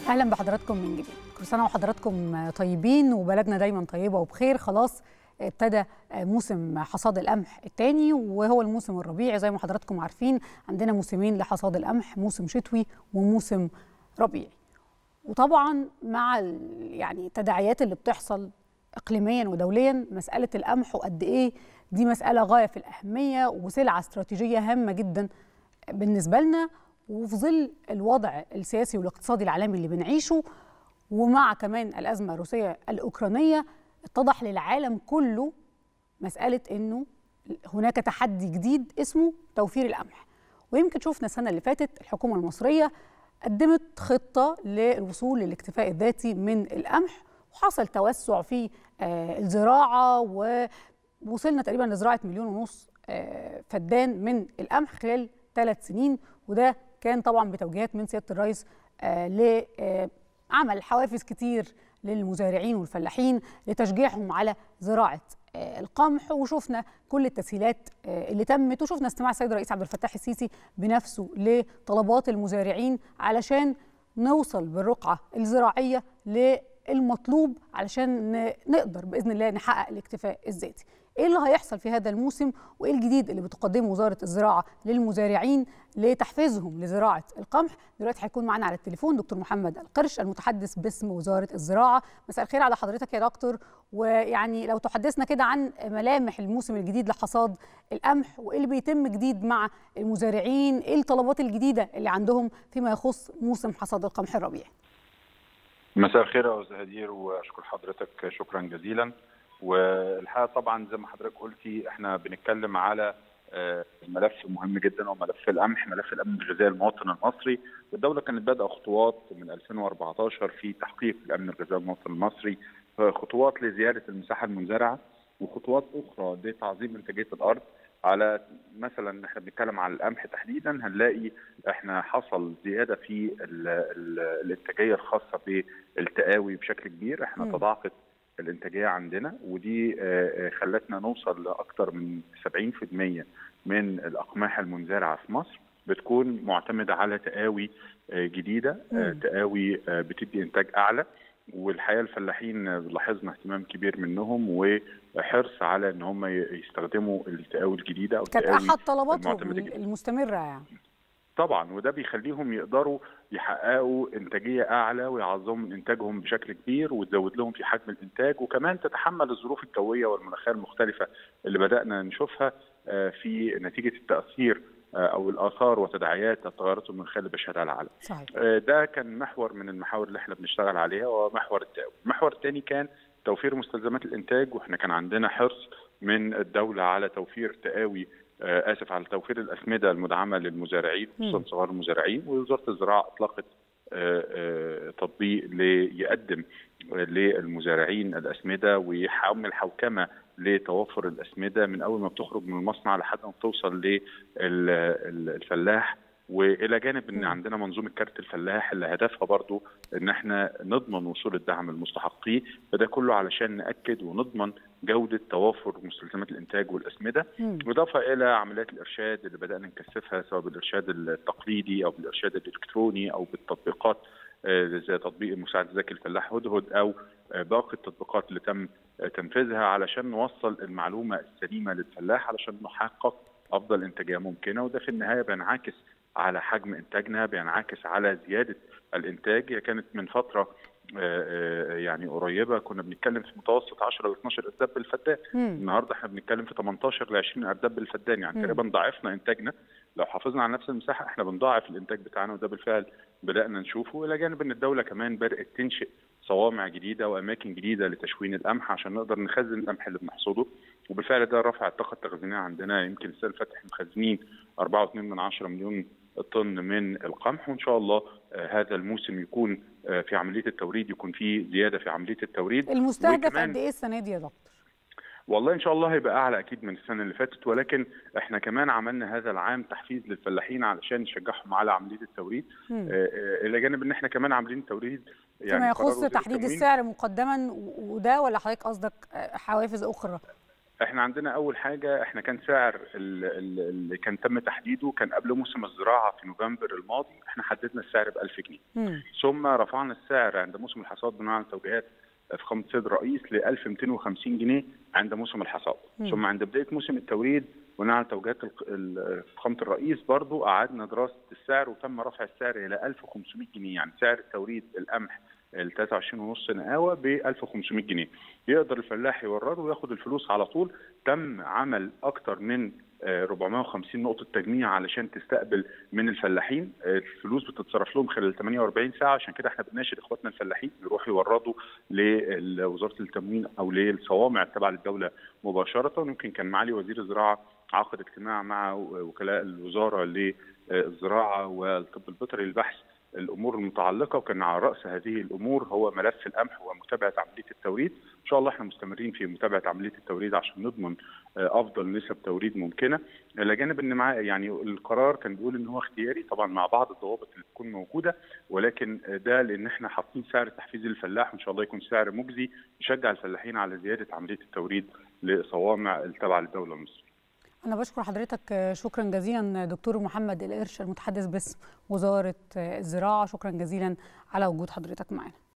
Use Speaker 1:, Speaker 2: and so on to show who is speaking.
Speaker 1: اهلا بحضراتكم من جديد كل سنه وحضراتكم طيبين وبلدنا دايما طيبه وبخير خلاص ابتدى موسم حصاد القمح الثاني وهو الموسم الربيعي زي ما حضراتكم عارفين عندنا موسمين لحصاد القمح موسم شتوي وموسم ربيعي وطبعا مع يعني التداعيات اللي بتحصل اقليميا ودوليا مساله القمح وقد ايه دي مساله غايه في الاهميه وسلعه استراتيجيه هامه جدا بالنسبه لنا وفي ظل الوضع السياسي والاقتصادي العالمي اللي بنعيشه ومع كمان الازمه الروسيه الاوكرانيه اتضح للعالم كله مساله انه هناك تحدي جديد اسمه توفير القمح ويمكن شفنا السنه اللي فاتت الحكومه المصريه قدمت خطه للوصول للاكتفاء الذاتي من القمح وحصل توسع في الزراعه ووصلنا تقريبا لزراعه مليون ونص فدان من القمح خلال ثلاث سنين وده كان طبعا بتوجيهات من سياده الرئيس لعمل حوافز كتير للمزارعين والفلاحين لتشجيعهم على زراعه القمح وشفنا كل التسهيلات اللي تمت وشفنا استماع السيد الرئيس عبد الفتاح السيسي بنفسه لطلبات المزارعين علشان نوصل بالرقعه الزراعيه للمطلوب علشان نقدر باذن الله نحقق الاكتفاء الذاتي. ايه اللي هيحصل في هذا الموسم وايه الجديد اللي بتقدمه وزاره الزراعه للمزارعين لتحفيزهم لزراعه القمح دلوقتي هيكون معانا على التليفون دكتور محمد القرش المتحدث باسم وزاره الزراعه مساء الخير على حضرتك يا دكتور ويعني لو تحدثنا كده عن ملامح الموسم الجديد لحصاد القمح وايه اللي بيتم جديد مع المزارعين ايه الطلبات الجديده اللي عندهم فيما يخص موسم حصاد القمح الربيعي
Speaker 2: مساء الخير يا استاذ هدير واشكر حضرتك شكرا جزيلا والحقيقه طبعا زي ما حضرتك قلتي احنا بنتكلم على ملف مهم جدا وملف القمح ملف الامن الغذائي المواطن المصري والدوله كانت بادئه خطوات من 2014 في تحقيق الامن الغذائي المواطن المصري خطوات لزياده المساحه المنزرعه وخطوات اخرى لتعظيم انتاجيه الارض على مثلا احنا بنتكلم على القمح تحديدا هنلاقي احنا حصل زياده في ال ال الانتاجيه الخاصه بالتقاوي بشكل كبير احنا م. تضاعفت الانتاجيه عندنا ودي خلتنا نوصل لاكثر من 70% من الاقماح المنزرعه في مصر بتكون معتمده على تقاوي جديده مم. تقاوي بتدي انتاج اعلى والحقيقه الفلاحين لاحظنا اهتمام كبير منهم وحرص على ان هم يستخدموا التقاوي الجديده او
Speaker 1: كانت احد طلباتهم المستمره يعني
Speaker 2: طبعا وده بيخليهم يقدروا يحققوا انتاجيه اعلى ويعظموا من انتاجهم بشكل كبير وتزود لهم في حجم الانتاج وكمان تتحمل الظروف الجويه والمناخيه المختلفه اللي بدانا نشوفها في نتيجه التاثير او الاثار وتداعيات التغيرات المناخيه اللي بيشهدها العالم.
Speaker 1: صحيح.
Speaker 2: ده كان محور من المحاور اللي احنا بنشتغل عليها ومحور التقوي. المحور الثاني كان توفير مستلزمات الانتاج واحنا كان عندنا حرص من الدوله على توفير تقاوي اسف على توفير الاسمده المدعمه للمزارعين خصوصا صغار المزارعين ووزاره الزراعه اطلقت تطبيق ليقدم للمزارعين الاسمده ويعمل حوكمه لتوفر الاسمده من اول ما بتخرج من المصنع لحد ما بتوصل للفلاح والى جانب ان عندنا منظومه كارت الفلاح اللي هدفها برضو ان احنا نضمن وصول الدعم المستحقيه فده كله علشان ناكد ونضمن جوده توافر مستلزمات الانتاج والاسمده بالاضافه الى عمليات الارشاد اللي بدانا نكثفها سواء بالارشاد التقليدي او بالارشاد الالكتروني او بالتطبيقات زي تطبيق مساعد ذكي الفلاح هدهد او باقي التطبيقات اللي تم تنفيذها علشان نوصل المعلومه السليمه للفلاح علشان نحقق افضل انتاجيه ممكنه وده في النهايه بينعكس على حجم انتاجنا بينعكس على زياده الانتاج هي كانت من فتره يعني قريبه كنا بنتكلم في متوسط 10 ل 12 ارداب بالفدان النهارده احنا بنتكلم في 18 ل 20 ارداب بالفدان يعني تقريبا ضاعفنا انتاجنا لو حافظنا على نفس المساحه احنا بنضاعف الانتاج بتاعنا وده بالفعل بدانا نشوفه الى جانب ان الدوله كمان بدات تنشئ صوامع جديده واماكن جديده لتشوين القمح عشان نقدر نخزن القمح اللي بنحصده وبالفعل ده رفع الطاقه التخزينيه عندنا يمكن السنه اللي فاتت احنا مخزنين 4.2 مليون طن من القمح وان شاء الله هذا الموسم يكون في عمليه التوريد يكون في زياده في عمليه التوريد
Speaker 1: المستهدف قد ايه السنه دي يا دكتور؟
Speaker 2: والله ان شاء الله هيبقى اعلى اكيد من السنه اللي فاتت ولكن احنا كمان عملنا هذا العام تحفيز للفلاحين علشان نشجعهم على عمليه التوريد الى جانب ان احنا كمان عاملين توريد
Speaker 1: يعني فيما يخص تحديد السعر مقدما وده ولا حضرتك قصدك حوافز اخرى؟
Speaker 2: احنا عندنا اول حاجه احنا كان سعر اللي كان تم تحديده كان قبل موسم الزراعه في نوفمبر الماضي احنا حددنا السعر ب 1000 جنيه
Speaker 1: مم.
Speaker 2: ثم رفعنا السعر عند موسم الحصاد بناء على توجيهات فخامه السيد الرئيس ل 1250 جنيه عند موسم الحصاد
Speaker 1: مم.
Speaker 2: ثم عند بدايه موسم التوريد بناء على توجيهات الق- ال- فخامه الرئيس برضو قعدنا دراسه السعر وتم رفع السعر الى 1500 جنيه يعني سعر التوريد القمح ال 23.5 نقاوه ب 1500 جنيه يقدر الفلاح يورده وياخد الفلوس على طول تم عمل اكتر من آه، 450 نقطة تجميع علشان تستقبل من الفلاحين آه، الفلوس بتتصرف لهم خلال 48 ساعة عشان كده احنا بنناشد اخواتنا الفلاحين يروحوا يوردوا لوزارة التموين او للصوامع التابعة للدولة مباشرة يمكن كان معالي وزير الزراعة عقد اجتماع مع وكلاء الوزارة للزراعة والطب البيطري للبحث الامور المتعلقه وكان على راس هذه الامور هو ملف القمح ومتابعه عمليه التوريد ان شاء الله احنا مستمرين في متابعه عمليه التوريد عشان نضمن آه، افضل نسب توريد ممكنه الى جانب ان مع يعني القرار كان بيقول ان هو اختياري طبعا مع بعض الضوابط اللي تكون موجوده ولكن آه، ده لان احنا حاطين سعر تحفيزي للفلاح وان شاء الله يكون سعر مجزي يشجع الفلاحين على زياده عمليه التوريد لصوامع التابعه للدوله المصريه
Speaker 1: أنا بشكر حضرتك شكرا جزيلا دكتور محمد القرش المتحدث باسم وزارة الزراعة شكرا جزيلا على وجود حضرتك معنا